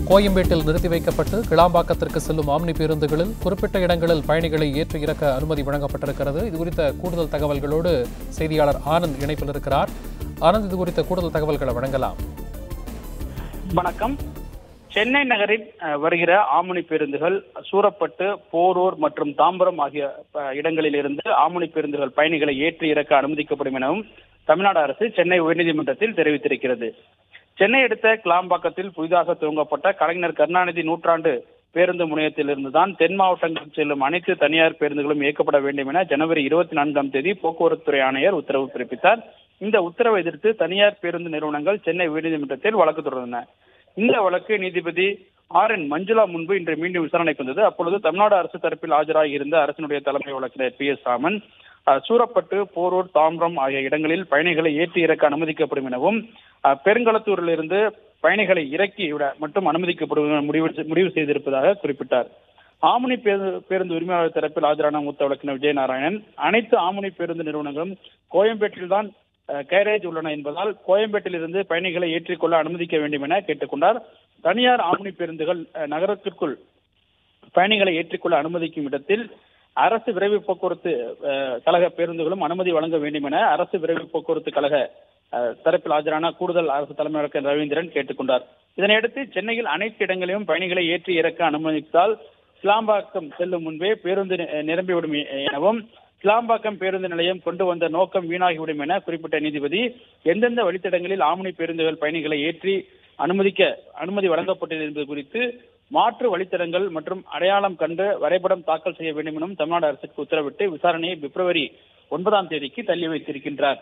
கோயம்பேட்டில் நிறுத்தி வைக்கப்பட்டு கிளாம்பாக்கத்திற்கு செல்லும் ஆம்னி பேருந்துகளில் குறிப்பிட்ட இடங்களில் பயணிகளை ஏற்றி இறக்க அனுமதி வழங்கப்பட்டிருக்கிறது இது குறித்த கூடுதல் தகவல்களோடு செய்தியாளர் ஆனந்த் இணைப்பில் இருக்கிறார் ஆனந்த் இது குறித்த கூடுதல் தகவல்களை வழங்கலாம் வணக்கம் சென்னை நகரில் அஹ், வருகிற ஆமணி பேருந்துகள் சூரப்பட்டு போரூர் மற்றும் தாம்பரம் ஆகிய அஹ், இடங்களில் இருந்து ஆமணி பேருந்துகள் பயணிகளை ஏற்றி இறக்க அனுமதிக்கப்படும் எனவும் தமிழ்நாடு அரசு சென்னை உயர்நீதிமன்றத்தில் தெரிவித்திருக்கிறது சென்னை அடுத்த கிளாம்பாக்கத்தில் புதிதாக துவங்கப்பட்ட கலைஞர் கருணாநிதி நூற்றாண்டு பேருந்து முனையத்திலிருந்து தான் தென் மாவட்டங்களுக்கு செல்லும் அனைத்து தனியார் பேருந்துகளும் இயக்கப்பட வேண்டும் என ஜனவரி இருபத்தி நான்காம் தேதி போக்குவரத்துறை ஆணையர் உத்தரவு பிறப்பித்தார் இந்த உத்தரவை எதிர்த்து தனியார் பேருந்து நிறுவனங்கள் சென்னை உயர்நீதிமன்றத்தில் வழக்கு தொடர்ந்தன இந்த வழக்கு நீதிபதி ஆர் என் மஞ்சுளா முன்பு இன்று மீண்டும் விசாரணைக்கு வந்தது அப்பொழுது தமிழ்நாடு அரசு தரப்பில் ஆஜராகி இருந்த அரசினுடைய தலைமை வழக்கறிஞர் பி எஸ் ராமன் அஹ், சூரப்பட்டு போரூர் தாம்பரம் ஆகிய இடங்களில் பயணிகளை ஏற்றி இறக்க அனுமதிக்கப்படும் எனவும் அஹ், பெருங்களத்தூரிலிருந்து பயணிகளை இறக்கி விட மட்டும் அனுமதிக்கப்படும் என முடிவு முடிவு செய்திருப்பதாக குறிப்பிட்டார் ஆமுனி பேருந்து பேருந்து உரிமையாளர் தரப்பில் ஆஜரான மூத்த வழக்கறிஞர் விஜயநாராயணன் அனைத்து ஆமுனி பேருந்து நிறுவனங்களும் கோயம்பேட்டில் தான் கேரேஜ் உள்ளன என்பதால் கோயம்பேட்டில் இருந்து பயணிகளை ஏற்றிக்கொள்ள அனுமதிக்க வேண்டும் என கேட்டுக்கொண்டார் தனியார் ஆம்னி பேருந்துகள் அஹ், நகரத்திற்குள் பயணிகளை ஏற்றிக்கொள்ள அனுமதிக்கும் இடத்தில் அரசு விரைவு போக்குவரத்து அஹ், கழக பேருந்துகளும் அனுமதி வழங்க வேண்டும் என அரசு விரைவு போக்குவரத்து கழக அஹ், தரப்பில் ஆஜரான கூடுதல் அரசு தலைமை வழக்கறிஞர் ரவீந்திரன் கேட்டுக்கொண்டார் இதனையடுத்து சென்னையில் அனைத்து இடங்களிலும் பயணிகளை ஏற்றி இறக்க அனுமதித்தால் கிளாம்பாக்கம் செல்லும் முன்பே பேருந்து நி- நிரம்பிவிடும் எ- எனவும் கிளாம்பாக்கம் பேருந்து நிலையம் கொண்டு வந்த நோக்கம் வீணாகிவிடும் என குறிப்பிட்ட நீதிபதி எந்தெந்த வழித்தடங்களில் ஆம்னி பேருந்துகள் பயணிகளை ஏற்றி அனுமதிக்க அனுமதி வழங்கப்பட்டது என்பது குறித்து மாற்று வழித்தடங்கள் மற்றும் அடையாளம் கண்டு வரைபடம் தாக்கல் செய்ய வேண்டும் எனவும் தமிழ்நாடு அரசுக்கு உத்தரவிட்டு விசாரணையை பிப்ரவரி ஒன்பதாம் தேதிக்கு தள்ளி வைத்திருக்கின்றார்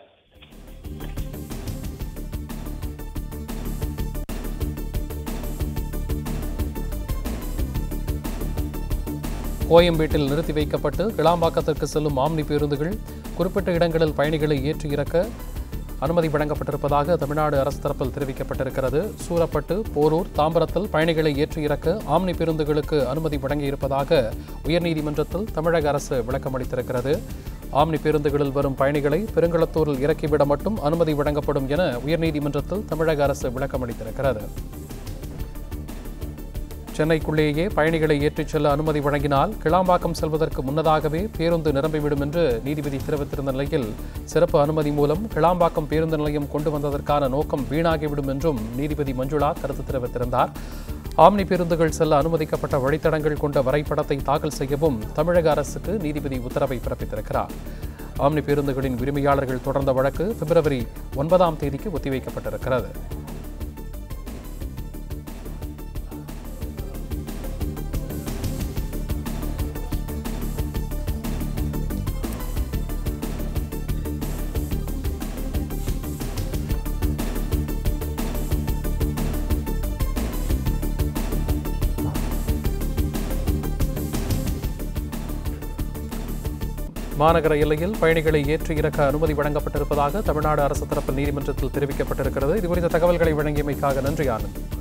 கோயம்பேட்டில் நிறுத்தி வைக்கப்பட்டு கிளாம்பாக்கத்திற்கு செல்லும் ஆம்னி பேருந்துகள் குறிப்பிட்ட இடங்களில் பயணிகளை ஏற்றி இறக்க அனுமதி வழங்கப்பட்டிருப்பதாக தமிழ்நாடு அரசு தரப்பில் தெரிவிக்கப்பட்டிருக்கிறது சூரப்பட்டு போரூர் தாம்பரத்தில் பயணிகளை ஏற்றி இறக்க ஆம்னி பேருந்துகளுக்கு அனுமதி வழங்கியிருப்பதாக உயர்நீதிமன்றத்தில் தமிழக அரசு விளக்கமளித்திருக்கிறது ஆம்னி பேருந்துகளில் வரும் பயணிகளை பெருங்களத்தூரில் இறக்கிவிட மட்டும் அனுமதி வழங்கப்படும் என உயர்நீதிமன்றத்தில் தமிழக அரசு விளக்கமளித்திருக்கிறது சென்னைக்குள்ளேயே பயணிகளை ஏற்றிச் செல்ல அனுமதி வழங்கினால் கிளாம்பாக்கம் செல்வதற்கு முன்னதாகவே பேருந்து நிரம்பிவிடும் என்று நீதிபதி தெரிவித்திருந்த நிலையில் சிறப்பு அனுமதி மூலம் கிளாம்பாக்கம் பேருந்து நிலையம் கொண்டு வந்ததற்கான நோக்கம் வீணாகிவிடும் என்றும் நீதிபதி மஞ்சுளா கருத்து தெரிவித்திருந்தார் ஆம்னி பேருந்துகள் செல்ல அனுமதிக்கப்பட்ட வழித்தடங்கள் கொண்ட வரைபடத்தை தாக்கல் செய்யவும் தமிழக அரசுக்கு நீதிபதி உத்தரவை பிறப்பித்திருக்கிறார் ஆம்னி பேருந்துகளின் உரிமையாளர்கள் தொடர்ந்த வழக்கு பிப்ரவரி ஒன்பதாம் தேதிக்கு ஒத்திவைக்கப்பட்டிருக்கிறது மாநகர எல்லையில் பயணிகளை ஏற்றி இறக்க அனுமதி வழங்கப்பட்டிருப்பதாக தமிழ்நாடு அரசு தரப்பு நீதிமன்றத்தில் தெரிவிக்கப்பட்டிருக்கிறது இது குறித்த தகவல்களை வழங்கியமைக்காக நன்றி ஆனந்த்